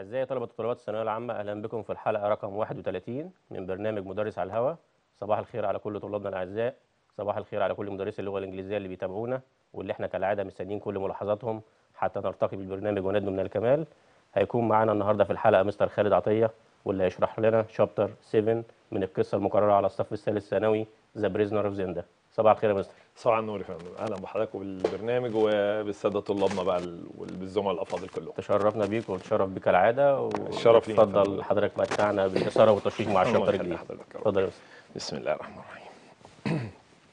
أعزائي طلبة وطلبات الثانوية العامة أهلا بكم في الحلقة رقم 31 من برنامج مدرس على الهواء صباح الخير على كل طلابنا الأعزاء صباح الخير على كل مدرسي اللغة الإنجليزية اللي بيتابعونا واللي احنا كالعادة مستنيين كل ملاحظاتهم حتى نرتقي بالبرنامج وندنو من الكمال هيكون معانا النهاردة في الحلقة مستر خالد عطية واللي هيشرح لنا شابتر 7 من القصة المكررة على الصف الثالث ثانوي ذا بريزنر اوف زندا صباح الخير يا مستر صباح النور يا فندم اهلا بحضراتكم بالبرنامج وبالساده طلابنا بقى وبالزملاء الافاضل كلهم تشرفنا بيك ونتشرف بيك كالعادة الشرف لينا وتفضل فندم. حضرتك متعنا بالإثارة والتشويق مع الله الشابتر يخلي الجديد حضرتك يا رب. اتفضل يا مستر بسم الله الرحمن الرحيم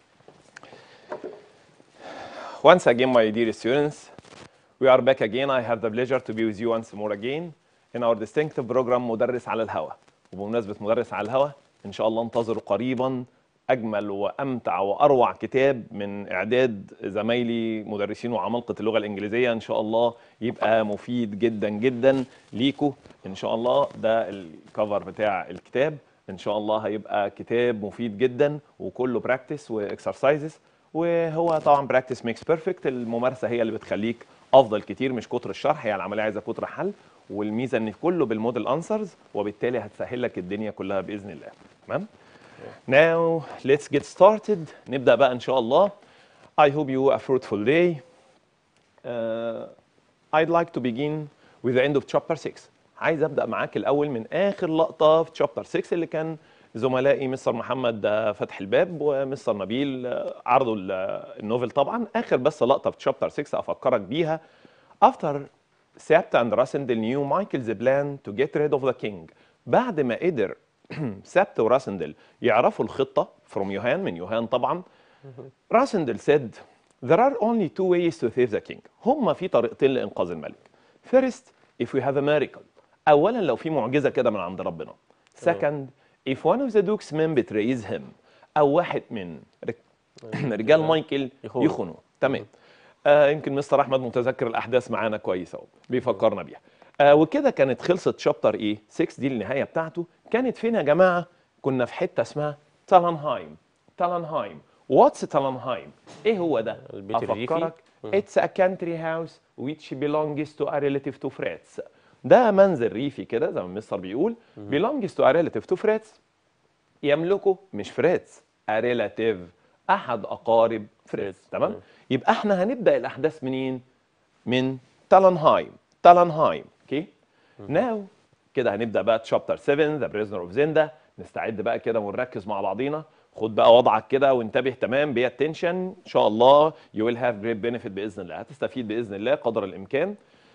Once again my dear students we are back again I have the pleasure to be with you once more again in our distinctive program مدرس على الهواء وبمناسبة مدرس على الهواء إن شاء الله انتظروا قريبا أجمل وأمتع وأروع كتاب من إعداد زمايلي مدرسين وعمالقة اللغة الإنجليزية إن شاء الله يبقى مفيد جدا جدا ليكوا إن شاء الله ده الكفر بتاع الكتاب إن شاء الله هيبقى كتاب مفيد جدا وكله براكتس واكسرسايزز وهو طبعا براكتس ميكس بيرفكت الممارسه هي اللي بتخليك افضل كتير مش كتر الشرح هي العمليه عايزه كتر حل والميزه ان كله بالموديل انسرز وبالتالي هتسهل لك الدنيا كلها باذن الله تمام Now let's get started نبدا بقى ان شاء الله I hope you a fruitful day uh, I'd like to begin with the end of chapter 6 عايز ابدا معاك الاول من اخر لقطه في chapter 6 اللي كان زملائي مستر محمد آه، فتح الباب ومستر نبيل آه، عرضوا ال- آه، النوفل طبعا اخر بس لقطه في chapter 6 افكرك بيها after Sept and Rassendel knew Michael's plan to get rid of the king بعد ما قدر سبت وراسندل يعرفوا الخطه from يوهان من يوهان طبعا راسندل said there are only two ways to save the king هما في طريقتين لإنقاذ الملك first if we have a miracle أولا لو في معجزة كده من عند ربنا second if one of the duke's men betrays him أو واحد من رج- رجال مايكل يخونه. يخونه تمام آه يمكن مستر احمد متذكر الاحداث معانا كويس اهو بيفكرنا بيها آه وكده كانت خلصت شابتر ايه 6 دي النهايه بتاعته كانت فين يا جماعه كنا في حته اسمها تالنهايم تالنهايم واتس تالنهايم ايه هو ده البيت الريفي. افكرك It's a country house which belongs to a relative to Fritz. ده منزل ريفي كده زي ما مستر بيقول belongs to a relative to Fritz يملكه مش فريتز a relative احد اقارب فريتز فريتز. تمام مم. يبقى احنا هنبدا الاحداث منين من تالنهايم تالنهايم اوكي ناو كده هنبدا بقى تشابتر 7 ذا بريزنر اوف زندا نستعد بقى كده ونركز مع بعضينا خد بقى وضعك كده وانتبه تمام بي اتنشن ان شاء الله يو ويل هاف جريت بينيفيت باذن الله هتستفيد باذن الله قدر الامكان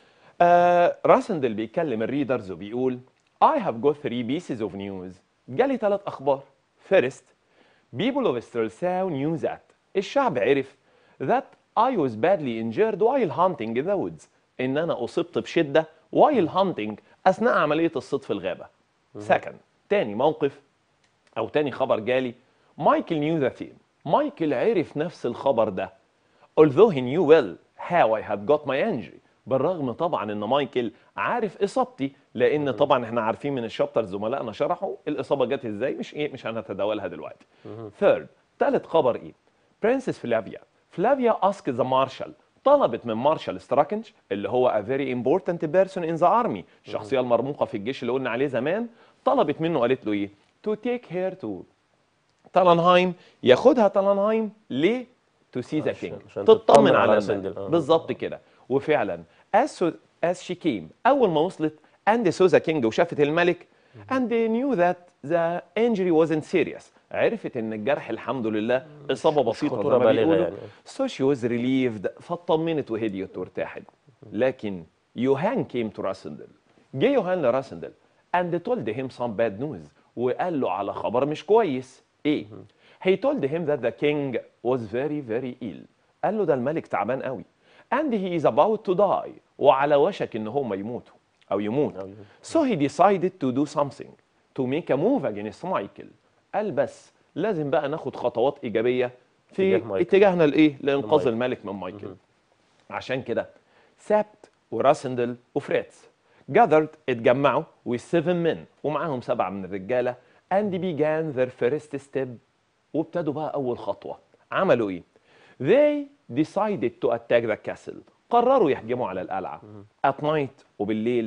آه راسندل بيكلم الريدرز وبيقول I have got three pieces of news جالي ثلاث أخبار First, people of Streltsau knew that الشعب عرف that I was badly injured while hunting in the woods إن أنا أصبت بشدة while hunting أثناء عملية الصيد في الغابة Second, تاني موقف أو تاني خبر جالي مايكل knew the theme مايكل عرف نفس الخبر ده although he knew well how I had got my injury بالرغم طبعا ان مايكل عارف اصابتي لان طبعا احنا عارفين من الشابتر زملائنا شرحوا الاصابه جت ازاي مش ايه مش هنتداولها دلوقتي ثيرد ثالث خبر ايه برنسس فلافيا فلافيا asked the marshal طلبت من مارشال ستراكنج اللي هو a very important person in the army الشخصيه المرموقه في الجيش اللي قلنا عليه زمان طلبت منه قالت له ايه to take her to تالنهايم ياخدها تالنهايم ليه؟ تو سي ذا عشان- كينج عشان تطمن تطمن على على الملك سندل، آه. بالظبط كده وفعلا as so, as she came اول ما وصلت and saw the king وشافت الملك and they knew that the injury wasn't serious عرفت ان الجرح الحمد لله اصابه بسيطه خطورة زي ما بالغة بيقولوا يعني. so she was relieved فاطمنت وهديت وارتاحت لكن يوهان came to راسندل جه يوهان لراسندل and told him some bad news وقال له على خبر مش كويس ايه he told him that the king was very very ill قال له ده الملك تعبان قوي and he is about to die وعلى وشك ان هم يموتوا او يموت أو يموت. so he decided to do something to make a move against مايكل قال بس لازم بقى ناخد خطوات ايجابيه في اتجاه مايكل. اتجاهنا لايه لانقاذ لمايكل. الملك من مايكل عشان كده سبت وراسندل وفريتز gathered اتجمعوا with seven men ومعاهم سبعة من الرجالة and began their first step وابتدوا بقى أول خطوة عملوا إيه؟ they decided to attack the castle قرروا يهجموا على القلعة at night وبالليل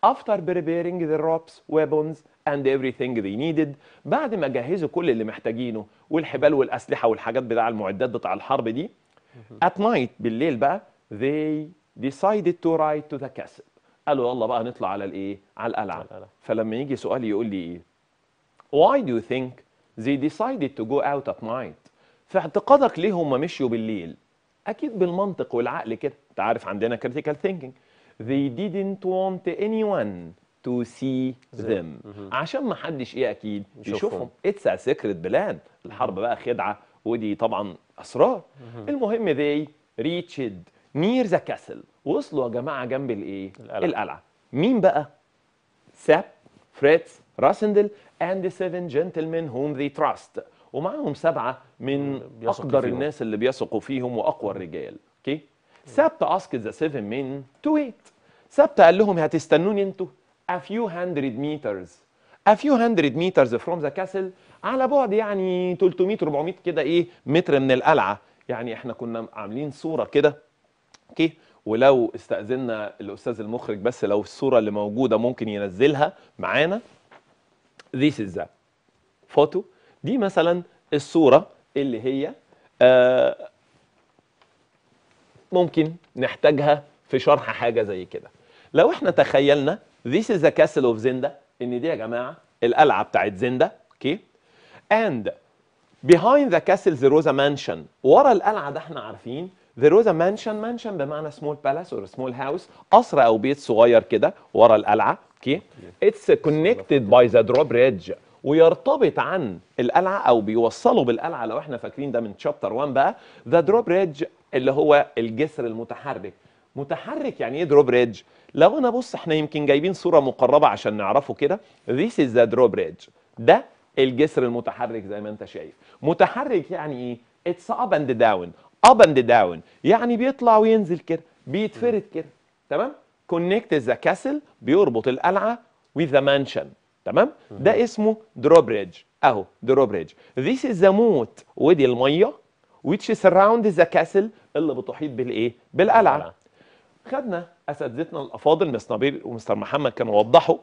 after preparing the ropes weapons and everything they needed بعد ما جهزوا كل اللي محتاجينه والحبال والاسلحه والحاجات بتاع المعدات بتاع الحرب دي at night بالليل بقى they decided to ride to the castle قالوا يلا بقى نطلع على الايه على القلعه على القلعة. فلما يجي سؤال يقول لي ايه why do you think they decided to go out at night في اعتقادك ليه هم مشيوا بالليل اكيد بالمنطق والعقل كده انت عارف عندنا critical thinking they didn't want anyone to see them عشان ما حدش ايه اكيد يشوفهم. يشوفهم اتس ا سيكريت بلان الحرب بقى خدعه ودي طبعا اسرار المهم they reached near the castle وصلوا يا جماعه جنب الايه القلعة. القلعه مين بقى ساب فريتز راسندل and the seven gentlemen whom they trust ومعاهم سبعة من بيثقوا أقدر فيهم. الناس اللي بيثقوا فيهم وأقوى الرجال اوكي سبت asked the seven men to wait سبت قال لهم هتستنوني انتوا a few hundred meters a few hundred meters from the castle على بعد يعني 300 400 كده ايه متر من القلعة يعني احنا كنا عاملين صورة كده اوكي ولو استأذنا الأستاذ المخرج بس لو الصورة اللي موجودة ممكن ينزلها معانا this is the photo دي مثلا الصورة اللي هي آه ممكن نحتاجها في شرح حاجة زي كده لو احنا تخيلنا this is the castle of Zenda ان دي يا جماعة القلعة بتاعت زندا اوكي and behind the castle there was a mansion ورا القلعة ده احنا عارفين there was a mansion mansion بمعنى small palace or small house قصر او بيت صغير كده ورا القلعة اوكي it's connected by the drawbridge ويرتبط عن القلعة او بيوصلوا بالقلعة لو احنا فاكرين ده من شابتر 1 بقى the drawbridge اللي هو الجسر المتحرك متحرك يعني ايه drawbridge لو انا بص احنا يمكن جايبين صورة مقربة عشان نعرفه كده this is the drawbridge ده الجسر المتحرك زي ما انت شايف متحرك يعني ايه اتس اب اند داون اب اند داون يعني بيطلع وينزل كده بيتفرد كده تمام كونكت ذا كاسل بيربط القلعه with the mansion تمام ده اسمه drawbridge اهو drawbridge this is the moat ودي الميه which surrounds the castle اللي بتحيط بالايه بالقلعه القلعة. خدنا اساتذتنا الافاضل مستر نبيل ومستر محمد كانوا وضحوا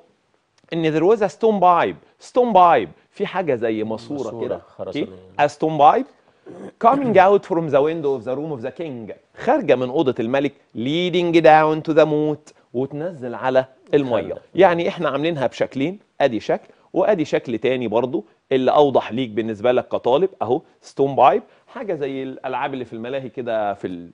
ان there was a stone pipe stone pipe في حاجه زي ماسوره ماسورة كده خرسانية. a stone pipe coming out from the window of the room of the king خارجه من اوضه الملك leading down to the moat وتنزل على الميه خارجة. يعني احنا عاملينها بشكلين ادي شكل وادي شكل تاني برضو اللي اوضح ليك بالنسبه لك كطالب اهو ستون بايب حاجه زي الالعاب اللي في الملاهي كده في ال...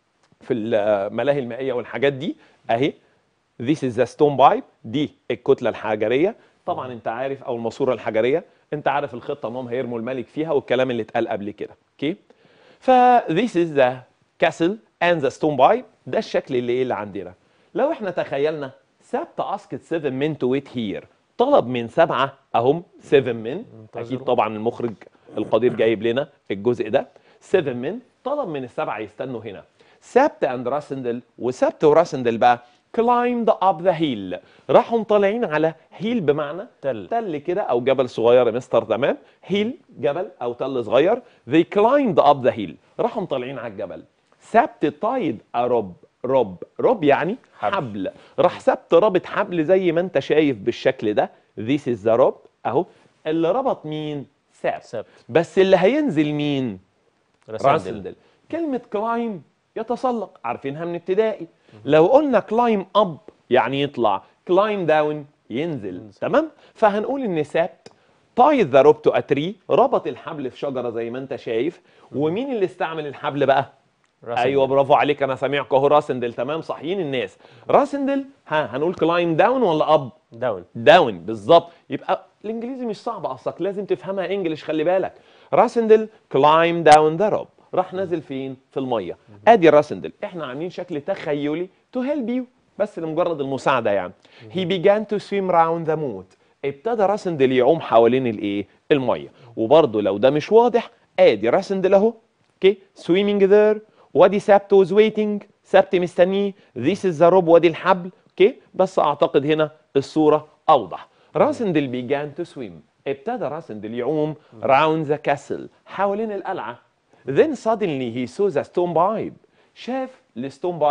في الملاهي المائيه والحاجات دي اهي This is the stone pipe دي الكتله الحجريه طبعا انت عارف او الماسوره الحجريه انت عارف الخطه انهم هيرموا الملك فيها والكلام اللي اتقال قبل كده اوكي ف this is the castle and the stone pipe ده الشكل اللي ايه اللي عندنا لو احنا تخيلنا سبت اسكت 7 men to wait here طلب من سبعه اهم 7 men اكيد طبعا المخرج القدير جايب لنا الجزء ده 7 men طلب من السبعه يستنوا هنا سبت اند راسندل وسبت وراسندل بقى climbed up the hill راحوا طالعين على هيل بمعنى تل. تل كده او جبل صغير يا مستر تمام هيل جبل او تل صغير they climbed up the hill راحوا طالعين على الجبل سبت تايد رب رب رب يعني حبل. حبل راح سبت رابط حبل زي ما انت شايف بالشكل ده this is the رب اهو اللي ربط مين سبت سبت. بس اللي هينزل مين راسندل راسندل كلمة كلايم يتسلق عارفينها من ابتدائي لو قلنا كلايم اب يعني يطلع كلايم داون ينزل تمام فهنقول ان سبت تايد ذا روب تو اتري ربط الحبل في شجره زي ما انت شايف ومين اللي استعمل الحبل بقى راسندل. ايوه برافو عليك انا سامعك اهو راسندل تمام صحيين الناس راسندل ها هنقول كلايم داون ولا اب داون داون بالظبط يبقى الانجليزي مش صعب اصلك لازم تفهمها انجلش خلي بالك راسندل كلايم داون ذا روب راح نازل فين في الميه ادي راسندل احنا عاملين شكل تخيلي تو هيلب يو بس لمجرد المساعده يعني هي began to swim round the moat ابتدى راسندل يعوم حوالين الايه الميه وبرضه لو ده مش واضح ادي راسندل اهو اوكي swimming there وادي سابت was waiting سابت مستنيه this is the rope وادي الحبل اوكي بس اعتقد هنا الصوره اوضح راسندل began to swim ابتدى راسندل يعوم round the castle حوالين القلعه then suddenly he saw the stone pipe شاف الستون بايب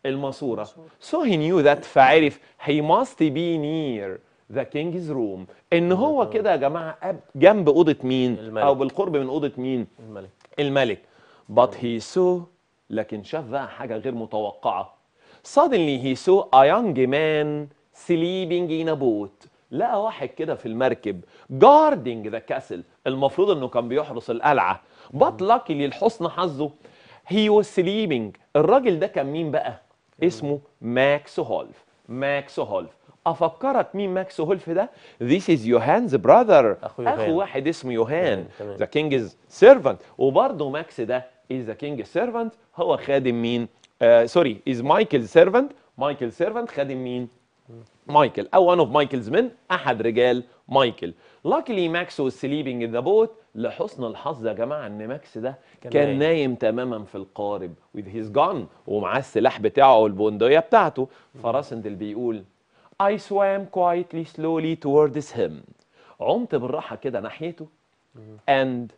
الماسوره so he knew that فعرف he must be near the king's room ان هو كده يا جماعه أب- جنب اوضه مين الملك. او بالقرب من اوضه مين الملك الملك but he saw لكن شاف بقى حاجة غير متوقعة suddenly he saw a young man sleeping in a boat لقى واحد كده في المركب guarding the castle المفروض انه كان بيحرس القلعة but luckily لحسن حظه he was sleeping الراجل ده كان مين بقى اسمه ماكس هولف ماكس هولف افكرك مين ماكس هولف ده this is يوهانز brother أخو يوهان. اخو واحد اسمه يوهان تمام. ذا كينجز سيرفنت وبرضه ماكس ده از ذا كينج سيرفنت هو خادم مين آه سوري از مايكل سيرفنت مايكل سيرفنت خادم مين مايكل او one of مايكلز من احد رجال مايكل luckily ماكس was sleeping in the boat لحسن الحظ يا جماعه ان ماكس ده كان كان نايم. نايم تماما في القارب with his gun ومعاه السلاح بتاعه والبندقيه بتاعته فراسندل بيقول I swam quietly slowly towards him عمت بالراحه كده ناحيته and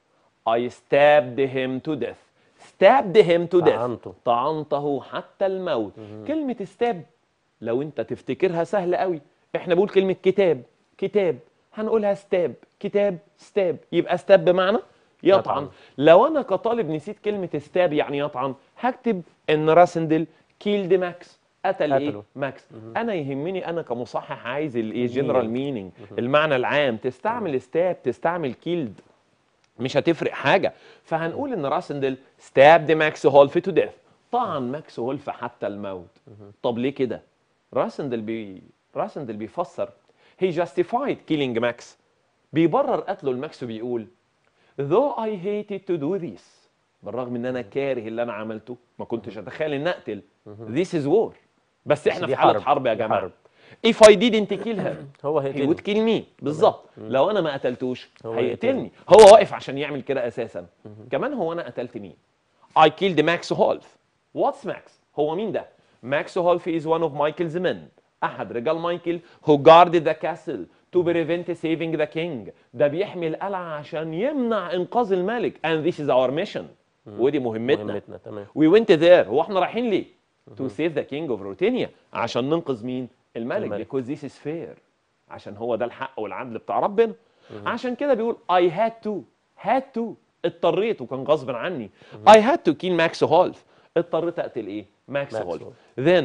I stabbed him to death stabbed him to death طعنته. طعنته حتى الموت كلمة ستاب لو انت تفتكرها سهل قوي احنا بنقول كلمة كتاب كتاب هنقولها ستاب كتاب ستاب يبقى ستاب بمعنى يطعن يطعن. لو انا كطالب نسيت كلمة ستاب يعني يطعن هكتب ان راسندل كيلد ماكس قتل ايه قتله. ماكس انا يهمني انا كمصحح عايز الايه جنرال مينينج المعنى العام تستعمل ستاب تستعمل كيلد مش هتفرق حاجه فهنقول ان راسندل ستابد ماكس هولف تو ديث طعن ماكس هولف حتى الموت طب ليه كده راسندل بي راسندل بيفسر he justified killing ماكس بيبرر قتله لماكس وبيقول though I hated to do this بالرغم ان انا كاره اللي انا عملته ما كنتش اتخيل ان اقتل this is war بس احنا دي في حاله حرب. حرب يا دي جماعه حرب. if I didn't kill him هو he هيقتلني would kill me بالظبط لو انا ما قتلتوش هو هيقتلني هو واقف عشان يعمل كده اساسا كمان هو انا قتلت مين I killed Max Holf What's Max هو مين ده Max Holf is one of Michael's men احد رجال مايكل who guarded the castle to prevent saving the king ده بيحمي القلعه عشان يمنع انقاذ الملك and this is our mission ودي مهمتنا مهمتنا تمام we went there هو احنا رايحين ليه to save the king of Ruthenia عشان ننقذ مين الملك الملك. because this is fair عشان هو ده الحق والعدل بتاع ربنا عشان كده بيقول I had to had to اضطريت وكان غصب عني I had to kill Max Holf اضطريت اقتل ايه ماكس Max هولف Holf. then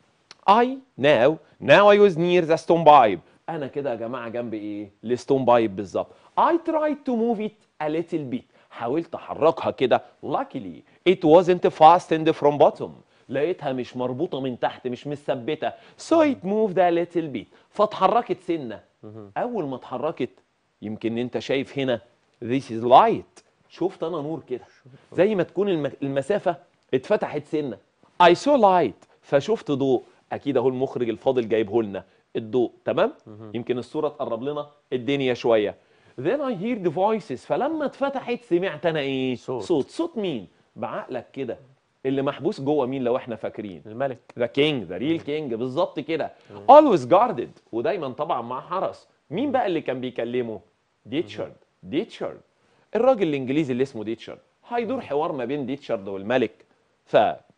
I now now I was near the stone pipe انا كده يا جماعه جنب ايه الستون بايب بالظبط I tried to move it a little bit حاولت احركها كده luckily it wasn't fastened from bottom لقيتها مش مربوطه من تحت مش مثبته so it moved a little bit فاتحركت سنه اول ما اتحركت يمكن انت شايف هنا this is light شفت انا نور كده زي ما تكون الم- المسافه اتفتحت سنه I saw light فشفت ضوء اكيد اهو المخرج الفاضل جايبه لنا الضوء تمام يمكن الصوره تقرب لنا الدنيا شويه then I heard voices فلما اتفتحت سمعت انا ايه صوت. صوت صوت مين بعقلك كده اللي محبوس جوه مين لو احنا فاكرين الملك ذا كينج ذا ريل كينج بالظبط كده always guarded ودايما طبعا مع حرس مين بقى اللي كان بيكلمه ديتشارد ديتشارد الراجل الانجليزي اللي اسمه ديتشارد هيدور حوار ما بين ديتشارد والملك ف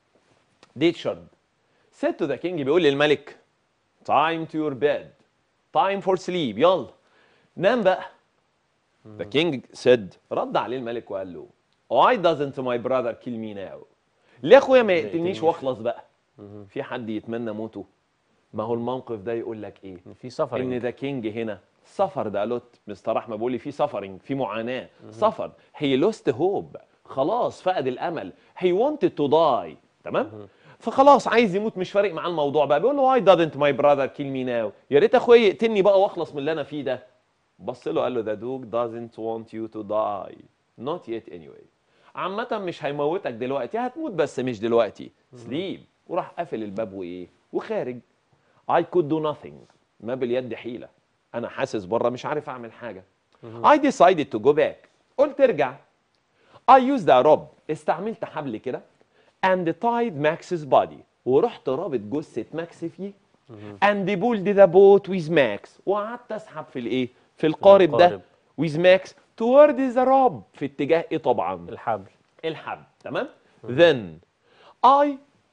ديتشارد said to the king بيقول للملك time to your bed time for sleep يلا نام بقى The king said رد عليه الملك وقال له Why doesn't my brother kill me now ليه يا اخويا ما يقتلنيش يقتلنيش. واخلص بقى في حد يتمنى موته ما هو الموقف ده يقول لك ايه إن في سفر ان ذا كينج هنا سفر ده لوت مستر احمد بيقول لي في سفرنج في معاناه سفر هي لوست هوب خلاص فقد الامل هي wanted تو داي تمام فخلاص عايز يموت مش فارق معاه الموضوع بقى بيقول له واي doesn't ماي براذر كيل مي ناو يا ريت اخويا يقتلني بقى واخلص من اللي انا فيه ده بص له قال له the dog doesn't want you to die not yet anyway عامة مش هيموتك دلوقتي هتموت بس مش دلوقتي سليب وراح قافل الباب وايه وخارج I could do nothing ما باليد حيلة أنا حاسس بره مش عارف أعمل حاجة I decided to go back قلت ارجع I used a rope استعملت حبل كده and tied Max's body ورحت رابط جثة ماكس فيه and pulled the boat with Max وقعدت أسحب في الإيه؟ في القارب ده القارب. with Max toward the rope في اتجاه إيه طبعا؟ الحبل الحبل تمام then I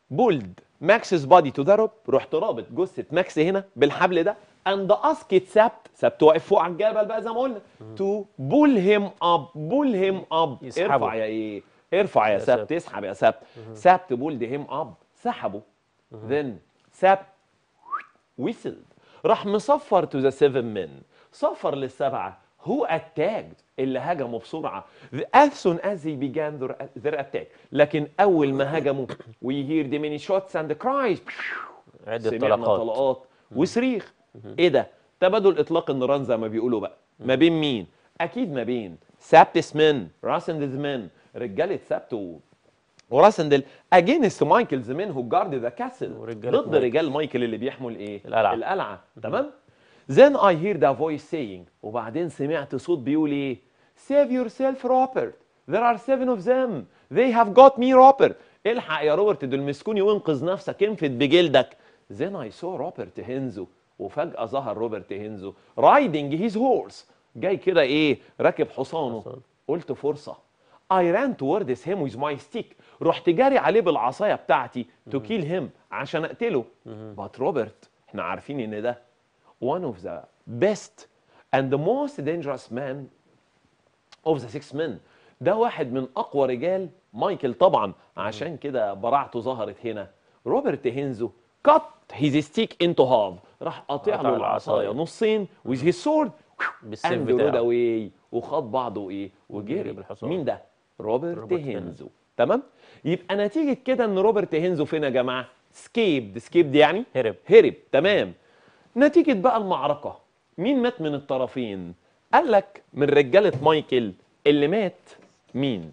بولد ماكس's body to the rope رحت رابط جثه ماكس هنا بالحبل ده and asked سبت سبت واقف فوق على الجبل بقى زي ما قلنا to pull him up pull him up يسحبه. ارفع يا ايه ارفع يا يا سبت سبت. اسحب يا سبت سبت بولد هيم اب سحبه then سبت whistled راح مصفر to the seven men صفر للسبعة who attacked اللي هجموا بسرعة as soon as they began their, their attack لكن أول ما هجموا we hear the many shots and the cries عدة سمعنا طلقات طلقات وصريخ ايه ده تبادل اطلاق النيران زي ما بيقولوا بقى ما بين مين اكيد ما بين سابتس من راسندز من رجاله سبت و... وراسندل اجينست مايكلز من هو جارد ذا كاسل ورجالة ضد مايكل. رجال مايكل اللي بيحموا الايه القلعة. القلعه تمام then I hear the voice saying وبعدين سمعت صوت بيقول ايه save yourself Robert there are seven of them they have got me Robert الحق يا روبرت دول مسكوني وانقذ نفسك انفد بجلدك then I saw روبرت هينزو وفجأة ظهر روبرت هينزو riding his horse جاي كده ايه راكب حصانه حصان. قلت فرصة I ran towards him with my stick رحت جاري عليه بالعصاية بتاعتي to kill him عشان اقتله but روبرت احنا عارفين ان ده one of the best and the most dangerous man of the six men ده واحد من اقوى رجال مايكل طبعا عشان كده براعته ظهرت هنا روبرت هينزو cut his stick into half راح قاطع قطع له العصايه العصاية. نصين with his sword بالسيف and rode بتاعه away وخد بعضه ايه وجري وجري بالحصان. مين ده روبرت, روبرت هينزو تمام يبقى نتيجه كده ان روبرت هينزو فين يا جماعه سكيبد سكيبد يعني هرب هرب تمام نتيجة بقى المعركة مين مات من الطرفين؟ قال لك من رجالة مايكل اللي مات مين؟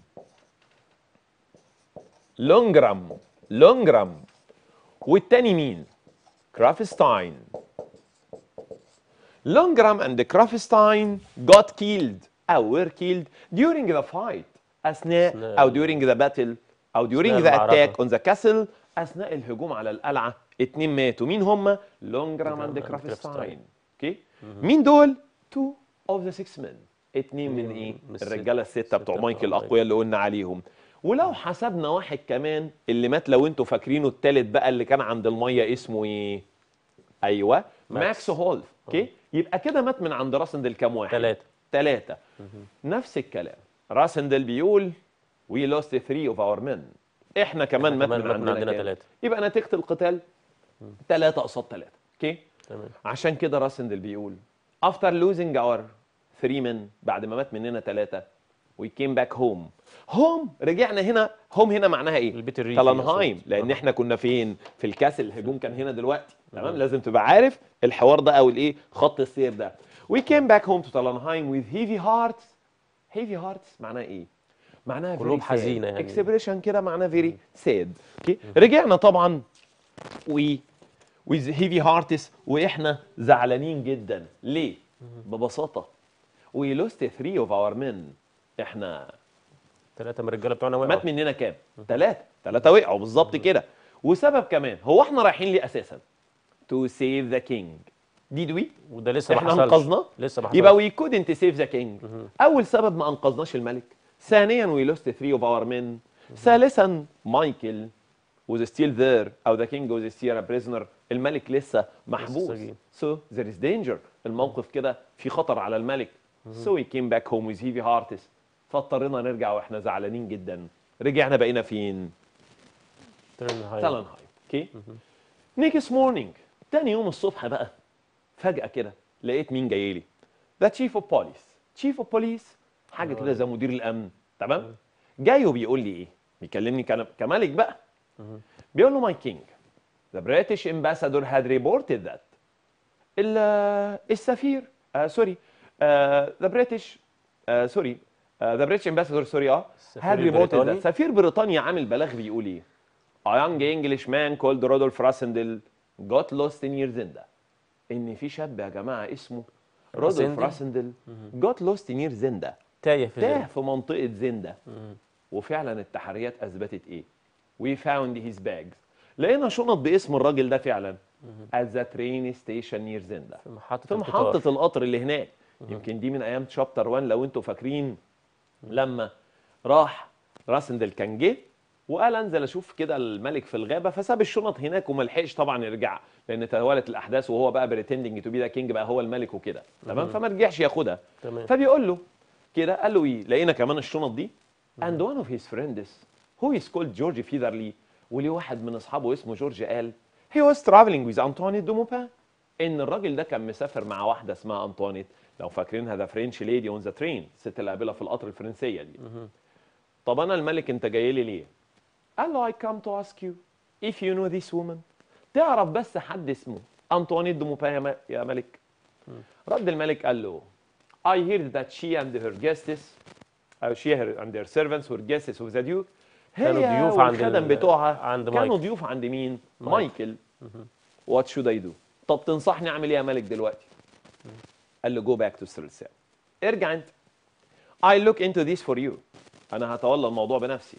لونجرام لونجرام والتاني مين؟ كرافستاين لونجرام and كرافستاين got killed أو were killed during the fight أثناء أثناء أو during the battle أو during أثناء the المعركة. attack on the castle أثناء الهجوم على القلعة اتنين ماتوا مين هم؟ لونجرام لونجرام and and كرافستاين كرافستاين. اوكي مين دول؟ two of the six men اتنين من اتنين ايه؟ من الست- الرجاله السته الستة بتوع بتوع مايكل مايكل. الاقوياء اللي قلنا عليهم ولو حسبنا واحد كمان اللي مات لو انتوا فاكرينه التالت بقى اللي كان عند الميه اسمه ايه؟ ايوه ماكس, ماكس. هولف اوكي يبقى كده مات من عند راسندل كام واحد؟ ثلاثة ثلاثة نفس الكلام راسندل بيقول وي لوست 3 اوف اور men احنا كمان إحنا مات كمان من مات من عندنا, عندنا كام؟ تلاتة. يبقى نتيجة القتال ثلاثة قصاد ثلاثة اوكي تمام عشان كده راسندل بيقول after losing our three men بعد ما مات مننا ثلاثة we came back home home رجعنا هنا home هنا معناها ايه؟ البيت الريفي تالنهايم يقصد. لان آه. احنا كنا فين؟ في الكاسل الهجوم كان هنا دلوقتي تمام لازم تبقى عارف الحوار ده او الايه خط السير ده we came back home to تالنهايم with heavy hearts heavy hearts معناها ايه؟ معناها قلوب حزينة يعني. اكسبريشن كده معناها فيري ساد اوكي رجعنا طبعا و with heavy hearts واحنا زعلانين جدا ليه؟ ببساطه we lost three of our men احنا ثلاثة من الرجالة بتوعنا وقعوا مات مننا كام؟ ثلاثة ثلاثة وقعوا بالظبط كده وسبب كمان هو احنا رايحين ليه اساسا؟ to save the king did we؟ وده لسه ما احنا حصلش انقذناه لسه ما حصلش يبقى we couldn't save the king اول سبب ما انقذناش الملك ثانيا we lost three of our men ثالثا مايكل was still there او the king was still a prisoner الملك لسه محبوس سجين. so there is danger الموقف كده في خطر على الملك so we came back home with heavy hearts فاضطرينا نرجع واحنا زعلانين جدا رجعنا بقينا فين ترنهايم. تالنهايم اوكي نيكست مورنينج تاني يوم الصبح بقى فجأة كده لقيت مين جاي لي ذا تشيف اوف بوليس تشيف اوف بوليس حاجة كده زي مدير الأمن تمام جاي وبيقول لي إيه بيكلمني كان- كملك بقى بيقول له ماي كينج ذا بريتش امباسادور هاد ريبورتد ذات السفير آه سوري ذا بريتش سوري ذا بريتش امباسادور سوري اه السفير هاد ريبورتد البريطاني؟ ذات سفير بريطانيا عامل بلاغ بيقول ايه A young English man called Rodolph Rassendel got lost in Yerzenda. إن في شاب يا جماعة اسمه رودولف راسندل؟ راسندل got lost in Yerzenda. تايه في تاه ذلك في منطقة زندا. وفعلا التحريات أثبتت إيه؟ We found his bags. لقينا شنط باسم الراجل ده فعلا. At the train station near زندا. في محطة في القطار. محطة القطر اللي هناك يمكن دي من أيام شابتر 1 لو أنتوا فاكرين لما راح راسندل كان جه وقال انزل اشوف كده الملك في الغابه فساب الشنط هناك وما لحقش طبعا يرجع لان توالت الاحداث وهو بقى بريتندنج تو بي ذا كينج بقى هو الملك وكده تمام فما رجعش ياخدها تمام فبيقول له كده قال له ايه لقينا كمان الشنط دي and one of his friends who is called George Featherly وليه واحد من اصحابه اسمه جورج قال he was traveling with Antoinette de Maupin ان الراجل ده كان مسافر مع واحده اسمها انطوانيت لو فاكرينها ذا فرنش ليدي اون ذا ترين الست اللي قابلها في القطر الفرنسيه دي طب انا الملك انت جاي لي ليه قال له I come to ask you if you know this woman تعرف بس حد اسمه انطوانيت دو موبان يا م- يا ملك رد الملك قال له I heard that she and her guests أو she her- and their servants were guests of the duke كانوا هي ضيوف عند والخدم ال- بتوعها عند كانوا مايكل. ضيوف عند مين؟ مايكل. مايكل وات شود اي دو طب تنصحني اعمل ايه يا ملك دلوقتي؟ قال له جو باك تو سيرسا ارجع انت I look into this for you انا هتولى الموضوع بنفسي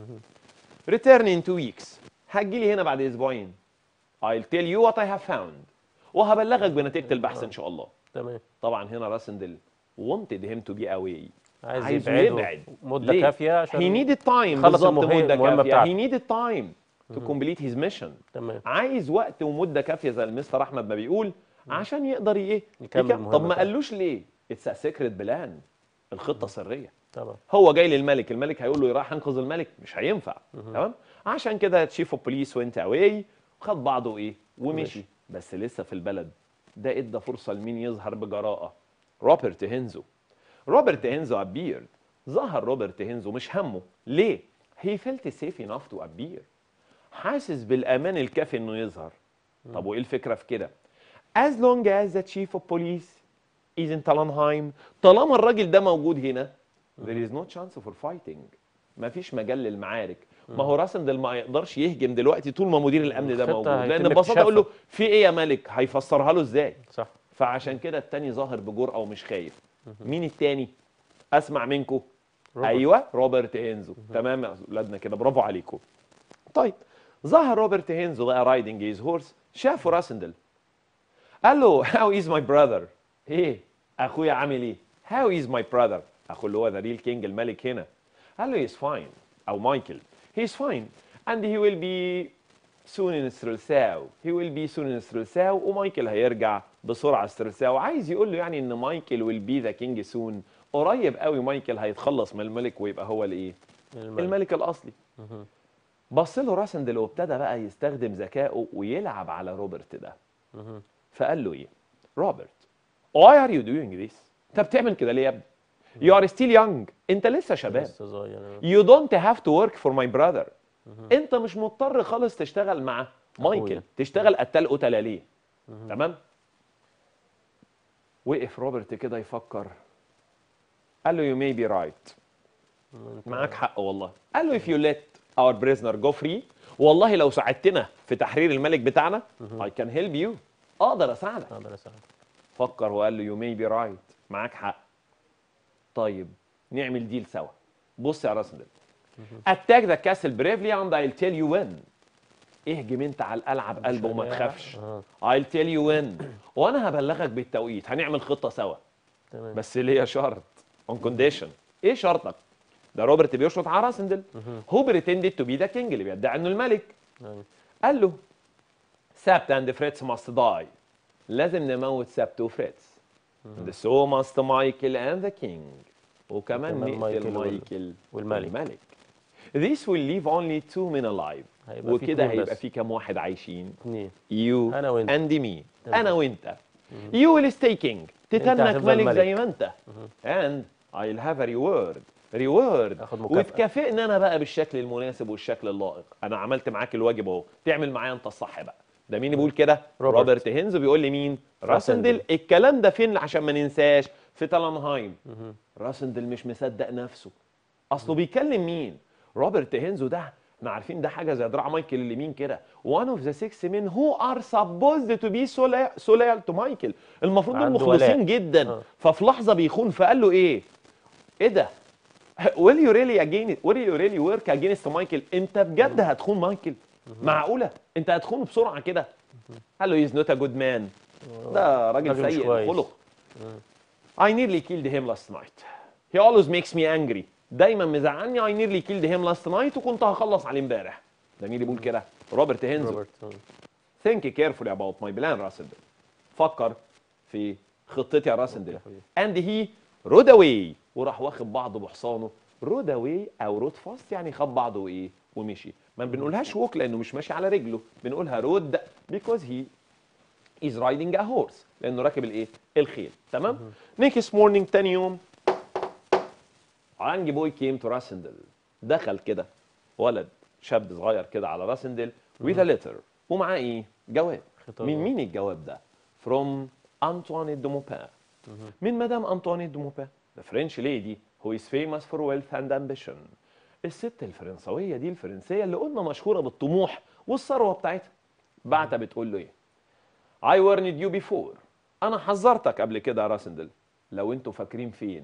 return in two weeks هتجي لي هنا بعد اسبوعين I'll tell you what I have found وهبلغك بنتيجة البحث ان شاء الله تمام طبعا هنا راسندل wanted him to be away عايز عايزه يبعده يبعد مده ليه؟ كافيه عشان he needed time خلص بالظبط المهي- مدة المهمة كافية بتاعته. he needed time to complete his mission تمام عايز وقت ومده كافيه زي المستر احمد ما بيقول عشان يقدر ايه يكمل المهمة طب ما بتاعته. قالوش ليه اتس ا سيكريت بلان الخطه سريه طبعا هو جاي للملك الملك هيقول له راح انقذ الملك مش هينفع تمام عشان كده تشيف اوف بوليس وانت اواي وخد بعضه ايه ومشي ماشي. بس لسه في البلد ده ادى فرصه لمين يظهر بجراءه روبرت هينزو روبرت هينزو ابيرد ظهر روبرت هينزو مش همه ليه هي فيلت سيف انف تو ابير حاسس بالامان الكافي انه يظهر طب وايه الفكره في كده as long as the chief of police is in Talanheim طالما الراجل ده موجود هنا there is no chance for fighting مفيش مجال للمعارك ما هو راسندل ما يقدرش يهجم دلوقتي طول ما مدير الامن ده الخطة موجود لان هيتم ببساطه يقول له اكتشافها. في ايه يا ملك هيفسرها له ازاي صح فعشان كده التاني ظاهر بجرأة ومش خايف مين التاني اسمع منكم روبرت. ايوه روبرت هينزو تمام يا اولادنا كده برافو عليكم طيب ظهر روبرت هينزو بقى رايدنج هيز هورس شافه راسندل قال له هاو از ماي براذر ايه اخويا عامل ايه هاو از ماي براذر اخو اللي هو ذا ريل كينج الملك هنا قال له هيز فاين او مايكل هيز فاين and he will be soon in استرلساو he will be soon in استرلساو ومايكل هيرجع بسرعه استرلساو عايز يقول له يعني ان مايكل will be the king soon قريب قوي مايكل هيتخلص من الملك ويبقى هو الايه الملك. الملك الاصلي بص له راسندل وابتدى بقى يستخدم ذكائه ويلعب على روبرت ده فقال له ايه روبرت why are you doing this انت بتعمل كده ليه يا ابني you are still young انت لسه شباب لسه صغير you don't have to work for my brother انت مش مضطر خالص تشتغل مع مايكل أخويا. تشتغل قتال قتلة ليه تمام وقف روبرت كده يفكر قال له you may be right معاك حق والله قال له if you let our prisoner go free والله لو ساعدتنا في تحرير الملك بتاعنا I can help you اقدر اساعدك اقدر اساعدك فكر وقال له you may be right معاك حق طيب نعمل ديل سوا بص يا راسندل اتاك ذا كاسل بريفلي اند I'll tell you when اهجم انت على القلعه بقلب وما هنلعب. تخافش آه. I'll tell you when وانا هبلغك بالتوقيت هنعمل خطه سوا تمام بس ليا شرط اون كونديشن ايه شرطك ده روبرت بيشرط على راسندل هو بريتندد تو بي ذا كينج اللي بيدعي انه الملك أيوة. قال له سابت اند فريتس ماست داي لازم نموت سابت وفريتس and so must مايكل and the king وكمان وكمان نقتل مايكل وال- مايكل والملك. والملك This will leave only two men alive هيبقى في وكده اتنين هيبقى بس. في كام واحد عايشين اثنين you أنا وأنت. and me تمام. انا وانت you will stay king تتنك هتفضل ملك ملك. زي ما انت and I'll have a reward reward آخد مكافأة. وتكافئني انا بقى بالشكل المناسب والشكل اللائق انا عملت معاك الواجب اهو تعمل معايا انت الصح بقى ده مين بيقول كده روبرت. روبرت هينز بيقول لي مين راسندل. راسندل الكلام ده فين عشان ما ننساش في تالانهايم راسندل مش مصدق نفسه اصله بيكلم مين روبرت هينزو ده احنا عارفين ده حاجه زي دراع مايكل اليمين كده one of the six men who are supposed to be so loyal, so loyal to مايكل المفروض دول عنده مخلصين ولاء. جدا آه. ففي لحظه بيخون فقال له ايه ايه ده will you really again will you really work against مايكل انت بجد هتخون مايكل معقوله انت هتخونه بسرعه كده قال له he's not a good man ده راجل راجل مش سيء كويس. الخلق I nearly killed him last night. He always makes me angry. دايما مزعلني اي نيرلي كيلد هيم لاست نايت وكنت هخلص عليه امبارح ده مين اللي بيقول كده روبرت هينزو روبرت آه. think carefully about my plan راسندل فكر في خطتي يا راسندل يا حبيبي. and he rode away وراح واخد بعضه بحصانه رود away او رود فاست يعني خد بعضه وايه ومشي ما بنقولهاش ووك لانه مش ماشي على رجله بنقولها رود because he is riding a horse لانه راكب الايه الخيل تمام next morning تاني يوم عنجي بوي كيم تو راسندل دخل كده ولد شاب صغير كده على راسندل with a letter ومعاه ايه جواب خطاب. من مين الجواب ده from انطوانيت دو موبان من مدام انطوانيت دو موبان the French lady who is famous for wealth and ambition الست الفرنسويه دي الفرنسيه اللي قلنا مشهوره بالطموح والثروه بتاعتها بعتها بتقول له ايه I warned you before انا حذرتك قبل كده يا راسندل لو انتوا فاكرين فين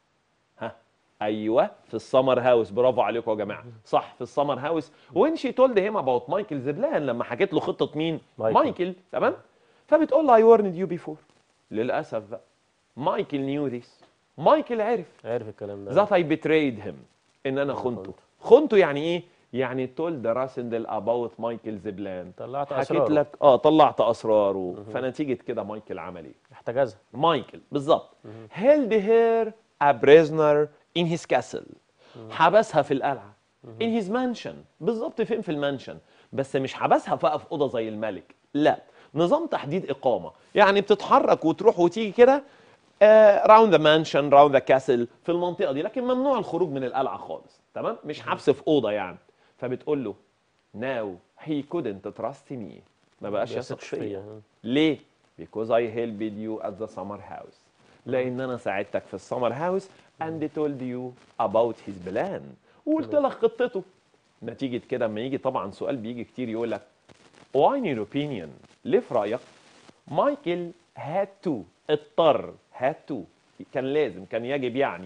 ها ايوه في السمر هاوس برافو عليكم يا جماعه صح في السمر هاوس وين شي تولد هيم اباوت مايكل زبلان لما حكيت له خطه مين مايكل. مايكل تمام فبتقول له اي ورند يو بيفور للاسف بقى مايكل نيو ذيس مايكل عرف عارف الكلام ده ذات اي بتريد هيم ان انا خنته خنته يعني ايه يعني تولد راسندل اباوت مايكل زبلان طلعت حكيت اسراره لك اه طلعت اسراره فنتيجه كده مايكل عمل ايه احتجزها مايكل بالظبط held her a prisoner in his castle حبسها في القلعه in his mansion بالظبط فين في المانشن بس مش حبسها بقى في اوضه زي الملك لا نظام تحديد اقامه يعني بتتحرك وتروح وتيجي كده راوند ذا مانشن راوند ذا كاسل في المنطقه دي لكن ممنوع الخروج من القلعه خالص تمام مش حبس في اوضه يعني فبتقول له now he couldn't trust me ما بقاش يثق بيثقش فيا فيا. ليه؟ because I helped you at the summer house لأن أنا ساعدتك في السمر هاوس and told you about his plan وقلت لك خطته نتيجة كده لما يجي طبعا سؤال بيجي كتير يقول لك why in your opinion ليه في رأيك مايكل had to اضطر had to كان لازم كان يجب يعني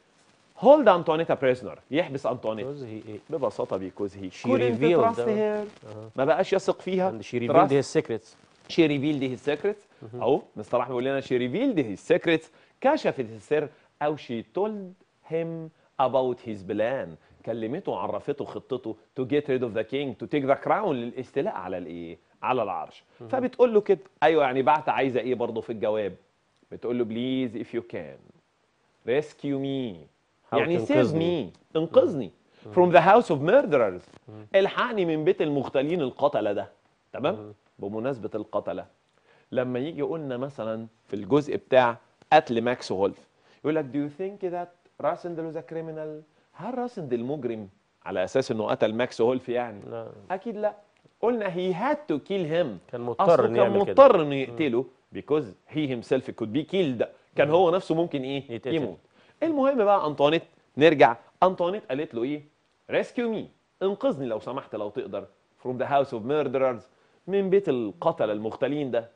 hold أنطوانيتا prisoner يحبس أنطوانيتا جوز هي ايه ببساطة because he She couldn't revealed trust them. her ما بقاش يثق فيها and she Trust revealed his secrets شي ريفيلد هيز سيكريتس اهو مصطلح بيقول لنا شي ريفيلد هيز سيكريتس كشفت السر او شي تولد هيم اباوت هيز بلان كلمته وعرفته خطته تو جيت ريد اوف ذا كينج تو تيك ذا كراون للاستيلاء على الايه على العرش فبتقول له كده ايوه يعني بعت عايزه ايه برضه في الجواب بتقول له بليز اف يو كان ريسكيو مي حاول يعني سيف تنقذني. مي انقذني from the house of murderers الحقني من بيت المختلين القتله ده تمام بمناسبه القتله لما يجي قلنا مثلا في الجزء بتاع قتل ماكس هولف يقول لك do you think that راسندل was a criminal هل راسندل مجرم على اساس انه قتل ماكس هولف يعني لا اكيد لا قلنا he had to kill him كان مضطر أصله انه كان يعمل كده مضطر انه يقتله because he himself could be killed كان هو نفسه ممكن ايه يتقتل. يموت المهم بقى انطوانيت نرجع انطوانيت قالت له ايه rescue me انقذني لو سمحت لو تقدر from the house of murderers من بيت القتلة المختلين ده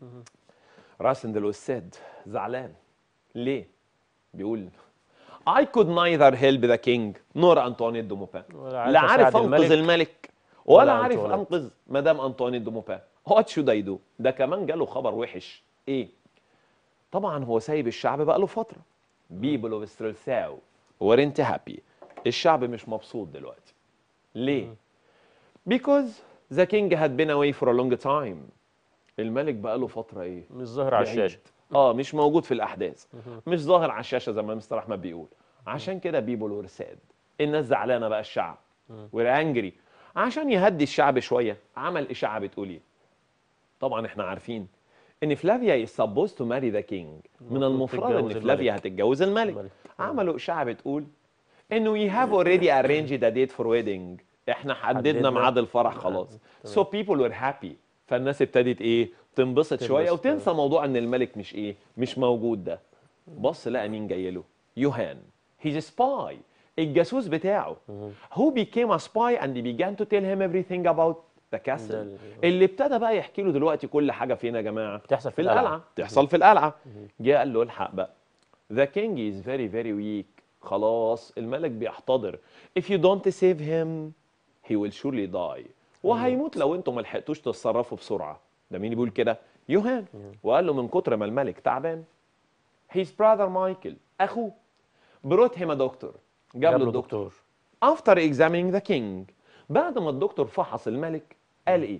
راسندل والساد زعلان ليه بيقول I could neither help the king nor Antoinette de Maupin ولا لا عارف عارف أساعد انقذ الملك الملك ولا ولا عارف أنطوانيت. انقذ مدام انطوانيت دو موبان وات شود اي دو ده كمان جاله خبر وحش ايه طبعا هو سايب الشعب بقى له فتره بيبل اوف ستريلساو ورنت هابي الشعب مش مبسوط دلوقتي ليه because the king had been away for a long time الملك بقى له فتره ايه مش ظاهر على بعيد. الشاشه اه مش موجود في الاحداث مش ظاهر على الشاشه زي ما مستر احمد بيقول عشان كده بيبول ورساد الناس زعلانه بقى الشعب وير انجري عشان يهدي الشعب شويه عمل اشاعه بتقول ايه طبعا احنا عارفين ان فلافيا is supposed to marry the king من المفروض ان تتجوز فلافيا الملك. هتتجوز الملك الملك. عملوا اشاعه بتقول انه we have already arranged a date for wedding احنا حددنا حددنا. ميعاد الفرح خلاص so people were happy فالناس ابتدت ايه تنبسط شويه تنبسط. وتنسى موضوع ان الملك مش ايه مش موجود ده بص لقى مين جاي له يوهان هيز سباي الجاسوس بتاعه هو became a spy and he began to tell him everything about the castle ده ال- اللي ابتدى بقى يحكي له دلوقتي كل حاجه فين يا جماعه بتحصل في في القلعة. القلعه تحصل في القلعه جه قال له الحق بقى The king is very very weak خلاص الملك بيحتضر If you don't save him he will surely die وهيموت لو انتم ما لحقتوش تتصرفوا بسرعه ده مين بيقول كده يوهان وقال له من كتر ما الملك تعبان his brother مايكل اخوه brought him a doctor جاب له الدكتور after examining the king بعد ما الدكتور فحص الملك قال ايه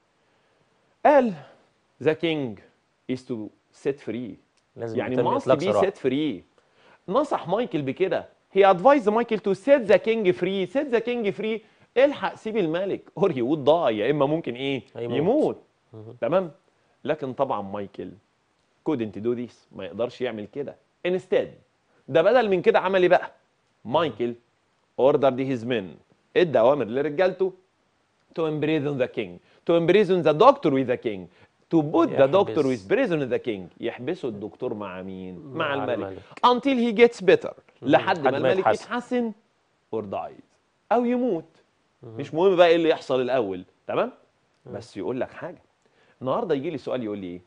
قال the king is to set free لازم يعني يتم must إطلاق be سراح. set free نصح مايكل بكده he advised مايكل to set the king free set the king free الحق سيب الملك or he would die يا اما ممكن ايه هيموت. يموت تمام لكن طبعا مايكل couldn't do this ما يقدرش يعمل كده instead ده بدل من كده عمل ايه بقى مايكل ordered his men ادى اوامر لرجالته to imprison the king to imprison the doctor with the king to put the doctor يحبس. with prison the king يحبسوا الدكتور مع مين مع, مع الملك. الملك. until he gets better لحد لحد ما ما الملك يتحسن. يتحسن or dies او يموت مش مهم بقى ايه اللي يحصل الاول تمام بس يقول لك حاجه النهارده يجي لي سؤال يقول لي ايه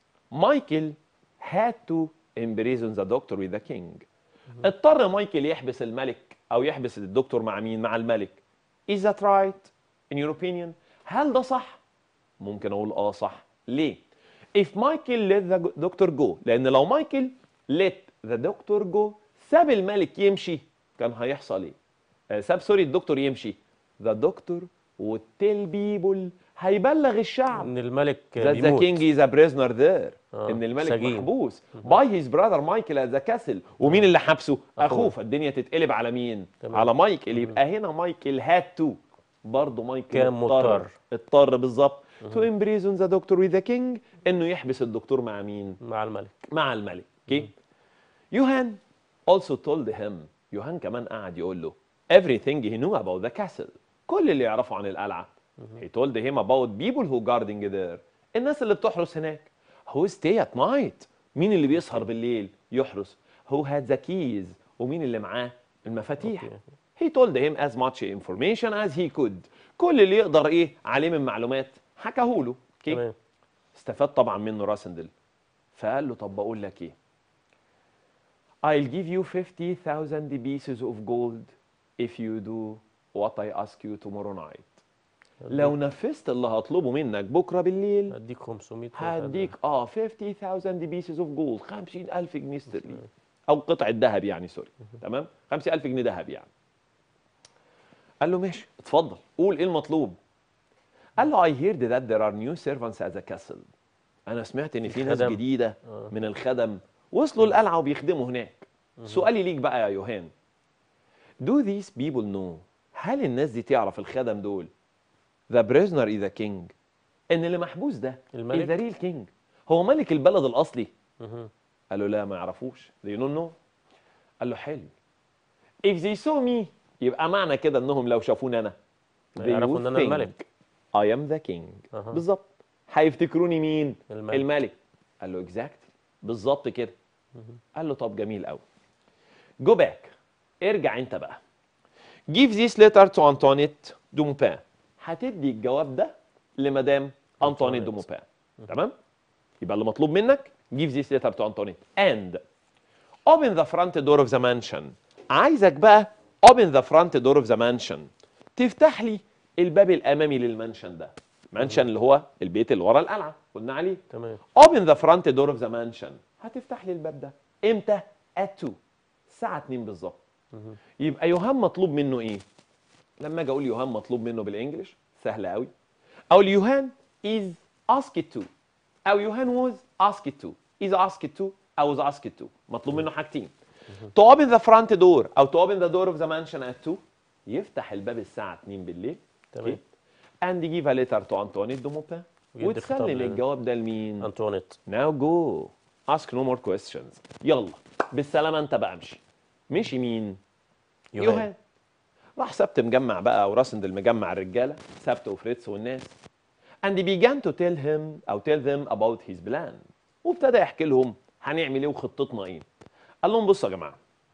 مايكل had to imprison the doctor with the king اضطر مايكل يحبس الملك او يحبس الدكتور مع مين مع الملك is that right in your opinion هل ده صح ممكن اقول اه صح ليه if مايكل let the doctor go لان لو مايكل let the doctor go ساب الملك يمشي كان هيحصل ايه آه، ساب سوري الدكتور يمشي the doctor would tell people هيبلغ الشعب ان الملك that the بيموت king is a prisoner there آه، ان الملك سجين. محبوس by his brother مايكل at the castle ومين اللي حبسه اخوه أخوه. فالدنيا تتقلب على مين تمام. على مايكل يبقى هنا مايكل had to برضه مايكل كان مضطر. اضطر بالظبط to imprison the doctor with the king انه يحبس الدكتور مع مين مع الملك مع الملك اوكي يوهان also told him يوهان كمان قعد يقول له everything he knew about the castle كل اللي يعرفه عن القلعه he told him about people who guarding there الناس اللي بتحرس هناك who stay at night مين اللي بيسهر بالليل يحرس who had the keys ومين اللي معاه المفاتيح أوكي. he told him as much information as he could كل اللي يقدر ايه عليه من معلومات حكاه له اوكي تمام استفاد طبعا منه راسندل فقال له طب بقول لك ايه I'll give you 50,000 pieces of gold if you do what I ask you tomorrow night لو نفذت اللي هطلبه منك بكره بالليل هديك 500 هديك اه 50,000 pieces of gold 50,000 جنيه استرليني او قطعه ذهب يعني سوري تمام 50,000 جنيه ذهب يعني قال له ماشي اتفضل قول ايه المطلوب قال له I heard that there are new servants at the castle انا سمعت ان في ناس خدم. جديده آه. من الخدم وصلوا القلعه وبيخدموا هناك سؤالي ليك بقى يا يوهان Do these people know هل الناس دي تعرف الخدم دول The prisoner is the king ان اللي محبوس ده الملك؟ is the real king هو ملك البلد الاصلي مهم. قال له لا ما يعرفوش they don't know قال له حلو if they saw me يبقى معنى كده انهم لو شافوني انا they يعرفوا would ان انا think الملك I am the king أها. بالظبط هيفتكروني مين الملك. الملك قال له exactly بالظبط كده قال له طب جميل قوي جو باك ارجع انت بقى give this letter to Antoinette Dumpin هتدي الجواب ده لمدام انطوانيت أنطوانيت. دوموبان تمام يبقى اللي مطلوب منك give this letter to Antoinette and open the front door of the mansion عايزك بقى open the front door of the mansion تفتح لي الباب الامامي للمانشن ده مانشن اللي هو البيت اللي ورا القلعه قلنا عليه تمام open the front door of the mansion هتفتح لي الباب ده امتى at 2 الساعه 2 بالظبط يبقى يوهان مطلوب منه ايه لما اجي اقول يوهان مطلوب منه بالانجلش سهله قوي اقول يوهان is asked to او يوهان was asked to is asked to او was asked to مطلوب منه حاجتين to open the front door او to open the door of the mansion at 2 يفتح الباب الساعه 2 بالليل تمام. and give a letter to Antoinette de Maupin ويدي خطاب وتسلم لل- الجواب ده لمين انطوانيت Now go. Ask no more questions. يلا بالسلامة أنت بقى امشي. مشي مين؟ يوهان. راح سبت مجمع بقى وراسندل مجمع الرجالة سبت وفريتز والناس. And he began to tell him أو tell them about his plan. وابتدى يحكي لهم هنعمل إيه وخطتنا إيه. قال لهم بصوا يا جماعة.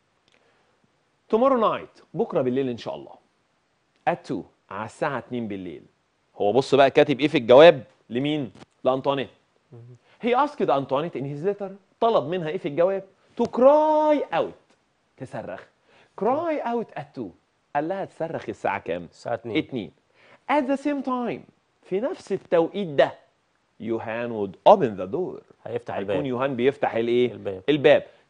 Tomorrow night بكرة بالليل إن شاء الله. At 2 على الساعة 2 بالليل. هو بص بقى كاتب إيه في الجواب لمين؟ لأنطوانيت. He asked Antoinette in his letter طلب منها ايه في الجواب؟ To cry out تصرخ cry out at 2 قال لها تصرخ الساعة كام؟ الساعه 2 2 At the same time في نفس التوقيت ده يوهان would open the door هيفتح هيكون الباب يوهان بيفتح الايه؟ الباب. الباب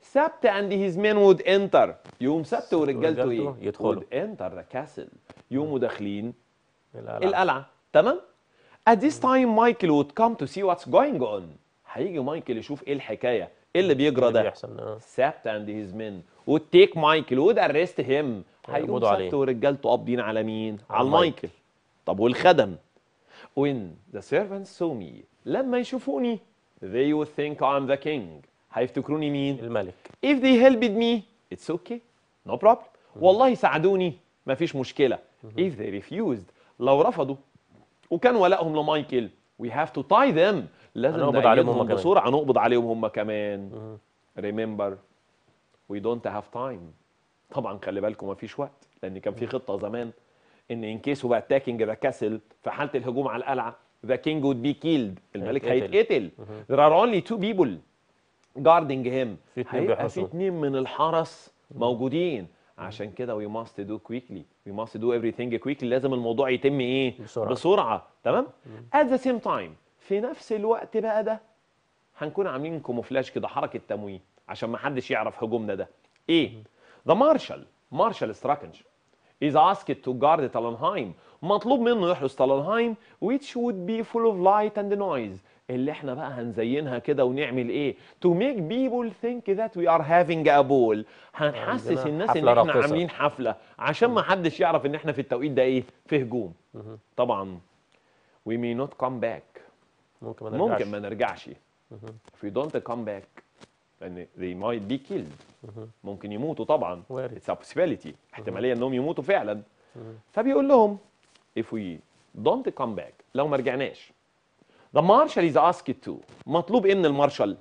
سبت and his men would enter يوم سبت ورجالته ايه ورجالته يدخلوا. would enter the castle يوموا داخلين القلعة. القلعه تمام at this time مايكل would come to see what's going on هيجي مايكل يشوف ايه الحكايه ايه اللي بيجرى اللي ده بيحصل اه سبت and his men would take مايكل would arrest him هيقوم يقبضوا عليه. سبت ورجالته قابضين على مين على على مايكل. مايكل طب والخدم when the servants saw me لما يشوفوني they would think I'm the king هيفتكروني مين الملك if they helped me it's okay no problem والله ساعدوني مفيش مشكله if they refused لو رفضوا وكان ولائهم لمايكل we have to tie them لازم هنقبض عليهم نقيدهم هم كمان. بسرعه نقبض عليهم هم كمان remember we don't have time طبعا خلي بالكم مفيش وقت لان كان في خطه زمان ان ان كيس هو اتاكينج ذا كاسل في حاله الهجوم على القلعه ذا كينج would be killed الملك هيتقتل. هيتقتل there are only two people guarding him في اتنين هيبقى في بيحرسوه. اتنين من الحرس موجودين عشان كده we must do quickly we must do everything quickly لازم الموضوع يتم ايه بسرعة. بسرعه تمام at the same time في نفس الوقت بقى ده هنكون عاملين كوموفلاج كده حركه تمويه عشان ما حدش يعرف هجومنا ده ايه the marshal marshal Strakenj is asked to guard تالنهايم مطلوب منه يحرس تالنهايم which would be full of light and noise اللي احنا بقى هنزينها كده ونعمل ايه to make people think that we are having a ball هنحسس عندنا الناس ان حفلة احنا راقصة. عاملين حفله عشان ما حدش يعرف ان احنا في التوقيت ده ايه في هجوم طبعا we may not come back ممكن ما نرجعش ممكن ما نرجعش if we don't come back لان they might be killed ممكن يموتوا طبعا وارد. it's a possibility احتماليه انهم يموتوا فعلا فبيقول لهم if we don't come back لو ما رجعناش the marshal is asked to مطلوب ان المارشال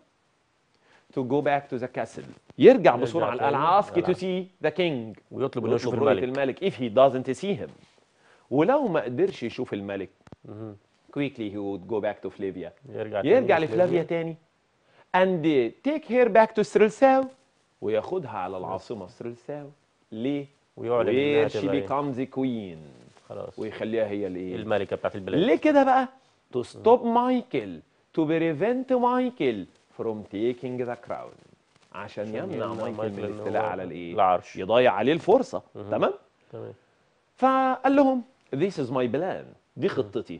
to go back to the castle يرجع بسرعه تاني القلعه asked to القلعة. see the king ويطلب انه يشوف يطلب رؤية الملك الملك if he doesn't see him ولو ما قدرش يشوف الملك quickly he would go back to Flavia يرجع تاني يرجع لفلافيا تاني and take her back to ستريلساو وياخدها على العاصمة ستريلساو ليه؟ ويعلن إنها where she تبقى إيه؟ becomes queen خلاص ويخليها هي الايه؟ الملكه بتاعت البلاد ليه كده بقى؟ to stop مايكل to prevent مايكل from taking the crown عشان عشان يمنع يمنع مايكل مايكل من إن الاستيلاء هو على الايه؟ العرش. يضيع عليه الفرصة تمام؟ تمام فقال لهم this is my plan دي خطتي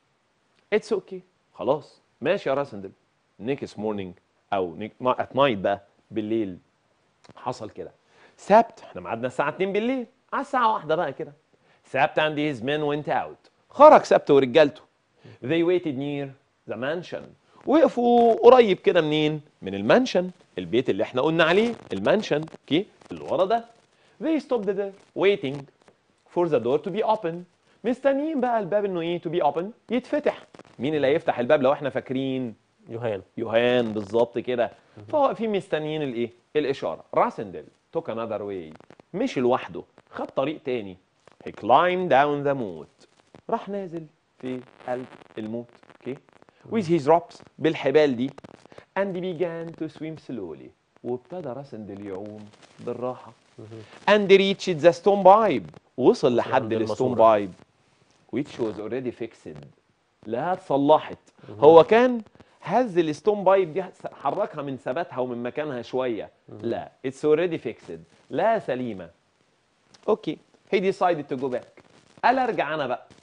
it's okay خلاص ماشي يا راسندل next morning او next- at night بقى بالليل حصل كده سبت احنا ميعادنا الساعة 2 بالليل على الساعة واحدة بقى كده سبت and his men went out خرج سبت ورجالته they waited near the mansion وقفوا قريب كده منين؟ من المانشن البيت اللي احنا قلنا عليه المانشن اوكي اللي ورا ده they stopped there waiting for the door to be open مستنيين بقى الباب انه ايه to be open يتفتح مين اللي هيفتح الباب لو احنا فاكرين يوهان يوهان بالظبط كده فواقفين مستنيين الايه الاشاره راسندل took another way مشي لوحده خد طريق تاني he climbed down the moat راح نازل في قلب الموت اوكي with his ropes بالحبال دي and began to swim slowly وابتدى راسندل يعوم بالراحه and reached the stone pipe وصل لحد عند الستون الماسورة. بايب which was already fixed لا اتصلحت هو كان هز الستون بايب دي حركها من ثباتها ومن مكانها شويه لا اتس اوريدي فيكسد لا سليمه اوكي he decided to go back قال ارجع انا بقى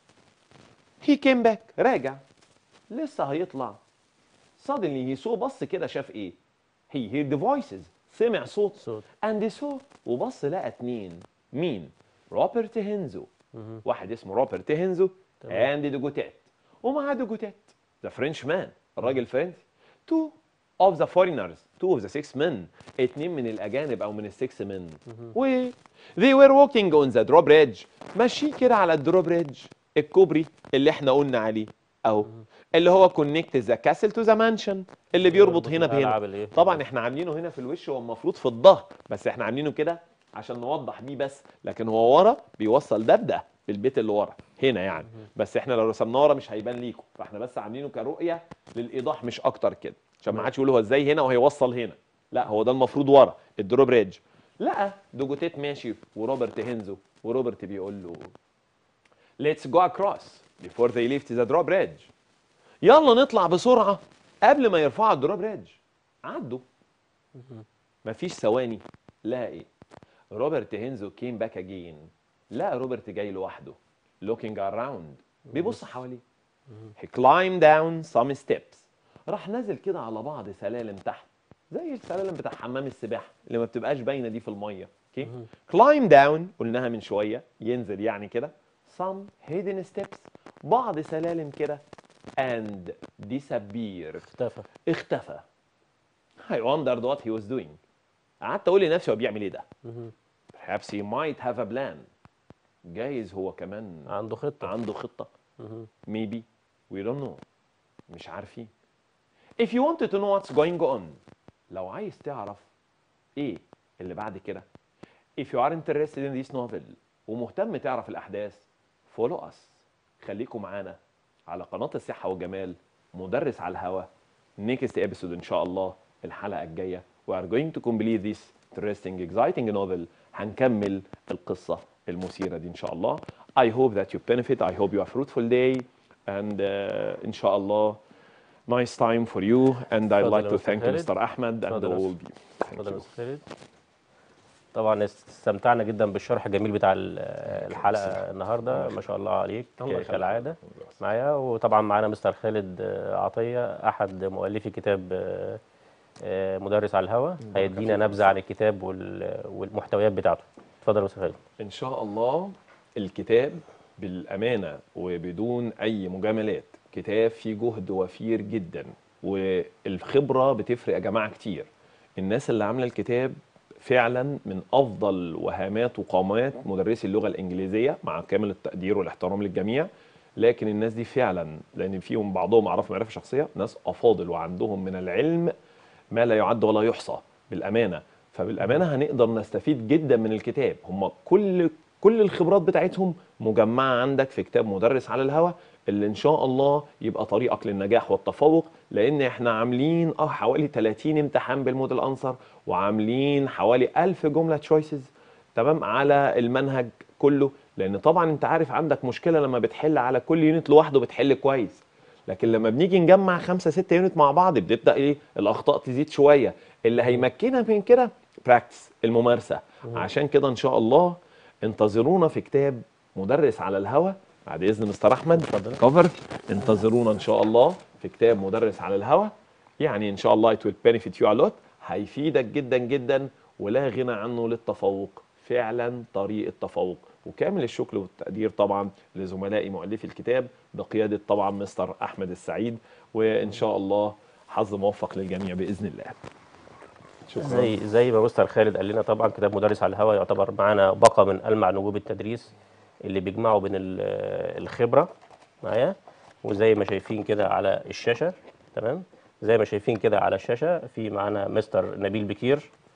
he came back راجع لسه هيطلع suddenly he saw بص كده شاف ايه he heard the voices سمع صوت صوت. and saw وبص لقى اتنين مين روبرت هينزو واحد اسمه روبرت هينزو اند دوجوتات ومعاه دوجوتات ذا فرنش مان الراجل الفرنسي تو of the foreigners two of the six men اتنين من الاجانب او من السكس men و they were walking on the drawbridge ماشيين كده على الدروبريدج الكوبري اللي احنا قلنا عليه اهو اللي هو كونكت ذا كاسل تو ذا مانشن اللي بيربط هنا الألعاب بهنا الإيه؟ طبعا احنا عاملينه هنا في الوش هو المفروض في الظهر بس احنا عاملينه كده عشان نوضح بيه بس لكن هو ورا بيوصل ده بده بالبيت اللي ورا هنا يعني بس احنا لو رسمناه ورا مش هيبان ليكم فاحنا بس عاملينه كرؤيه للايضاح مش اكتر كده عشان ما حدش يقول هو ازاي هنا وهيوصل هنا لا هو ده المفروض ورا الدروب ريدج لا دوجوتيت ماشي وروبرت هينزو وروبرت بيقول له let's go across before they lift the drawbridge يلا نطلع بسرعه قبل ما يرفعوا الدروب ريدج عدوا مفيش ثواني لقى ايه روبرت هينزو كيم باك اجين لقى روبرت جاي لوحده looking around بيبص حواليه he climbed down some steps راح نازل كده على بعض سلالم تحت زي السلالم بتاع حمام السباحه اللي ما بتبقاش باينه دي في الميه اوكي climb down قلناها من شويه ينزل يعني كده some hidden steps بعض سلالم كده and disappear اختفى اختفى I wondered what he was doing قعدت اقول لنفسي هو بيعمل ايه ده perhaps he might have a plan جايز هو كمان عنده خطه عنده خطة مهم. maybe we don't know مش عارفين if you wanted to know what's going on لو عايز تعرف ايه اللي بعد كده if you are interested in this novel ومهتم تعرف الأحداث follow us خليكم معانا على قناة الصحة والجمال مدرس على الهوا next episode إن شاء الله الحلقة الجاية we are going to complete this interesting exciting novel هنكمل القصة المثيرة دي إن شاء الله I hope that you benefit I hope you have a fruitful day and uh, إن شاء الله nice time for you and I'd اتفضل like يا to مستر thank خالد. Mr. Ahmed and اتفضل يا all مستر. of you Thank اتفضل يا you. مستر خالد طبعا استمتعنا جدا بالشرح الجميل بتاع ال- الحلقه النهارده ما شاء الله عليك الله يخليك. كالعاده معايا وطبعا معانا مستر خالد آه، عطيه احد مؤلفي كتاب آه، آه، مدرس على الهوا هيدينا فيك نبذه عن الكتاب وال- والمحتويات بتاعته اتفضل يا مستر خالد ان شاء الله الكتاب بالامانه وبدون اي مجاملات كتاب فيه جهد وفير جدا والخبره بتفرق يا جماعه كتير الناس اللي عامله الكتاب فعلا من افضل وهامات وقامات مدرسي اللغه الانجليزيه مع كامل التقدير والاحترام للجميع لكن الناس دي فعلا لان فيهم بعضهم اعرف معرفه شخصيه ناس افاضل وعندهم من العلم ما لا يعد ولا يحصى بالامانه فبالامانه هنقدر نستفيد جدا من الكتاب هم كل كل الخبرات بتاعتهم مجمعه عندك في كتاب مدرس على الهوا اللي ان شاء الله يبقى طريقك للنجاح والتفوق لان احنا عاملين اه حوالي 30 امتحان بالموديل انسر وعاملين حوالي 1000 جمله تشويسز تمام على المنهج كله لان طبعا انت عارف عندك مشكله لما بتحل على كل يونت لوحده بتحل كويس لكن لما بنيجي نجمع خمسة ستة يونت مع بعض بتبدا ايه الاخطاء تزيد شويه اللي هيمكننا من كده براكتس الممارسه عشان كده ان شاء الله انتظرونا في كتاب مدرس على الهوا بعد اذن مستر احمد اتفضل. كفر انتظرونا ان شاء الله في كتاب مدرس على الهوا يعني ان شاء الله it will benefit you a lot هيفيدك جدا جدا ولا غنى عنه للتفوق فعلا طريق التفوق وكامل الشكر والتقدير طبعا لزملائي مؤلفي الكتاب بقياده طبعا مستر احمد السعيد وان شاء الله حظ موفق للجميع باذن الله شكرا زي زي ما مستر خالد قال لنا طبعا كتاب مدرس على الهوا يعتبر معانا باقه من ألمع نجوم التدريس اللي بيجمعوا بين ال- الخبره معايا وزي ما شايفين كده على الشاشه تمام زي ما شايفين كده على الشاشه في معانا مستر نبيل بكير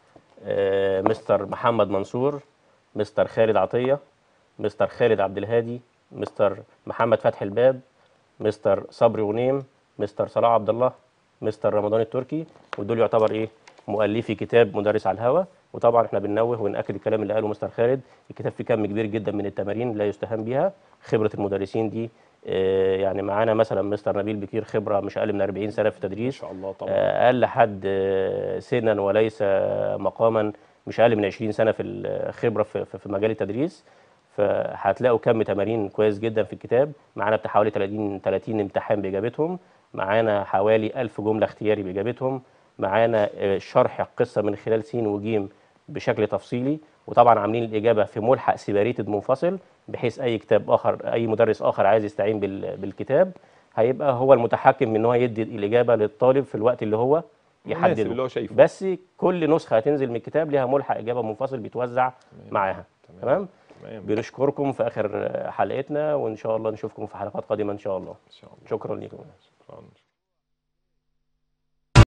آه، مستر محمد منصور مستر خالد عطيه مستر خالد عبد الهادي مستر محمد فتحي الباب مستر صبري غنيم مستر صلاح عبد الله مستر رمضان التركي ودول يعتبر ايه مؤلفي كتاب مدرس على الهوا وطبعا احنا بننوه وناكد الكلام اللي قاله مستر خالد الكتاب فيه كم كبير جدا من التمارين لا يستهان بها خبره المدرسين دي آه، يعني معانا مثلا مستر نبيل بكير خبره مش اقل من 40 سنه في ان التدريس شاء الله طبعا آه، اقل حد آه، سنا وليس مقاما مش اقل من 20 سنه في الخبره في في- في مجال التدريس فهتلاقوا كم تمارين كويس جدا في الكتاب معانا بتاع حوالي 30 30 امتحان باجابتهم معانا حوالي 1000 جمله اختياري باجابتهم معانا آه، شرح القصه من خلال سين وجيم بشكل تفصيلي وطبعا عاملين الاجابه في ملحق سيباريتد منفصل بحيث اي كتاب اخر اي مدرس اخر عايز يستعين بال- بالكتاب هيبقى هو المتحكم من ان هو يدي الاجابه للطالب في الوقت اللي هو مناسب يحدده اللي هو شايفه بس كل نسخه هتنزل من الكتاب ليها ملحق اجابه منفصل بيتوزع معاها تمام تمام بنشكركم في اخر حلقتنا وان شاء الله نشوفكم في حلقات قادمه ان شاء الله ان شاء الله شكرا لكم شكرا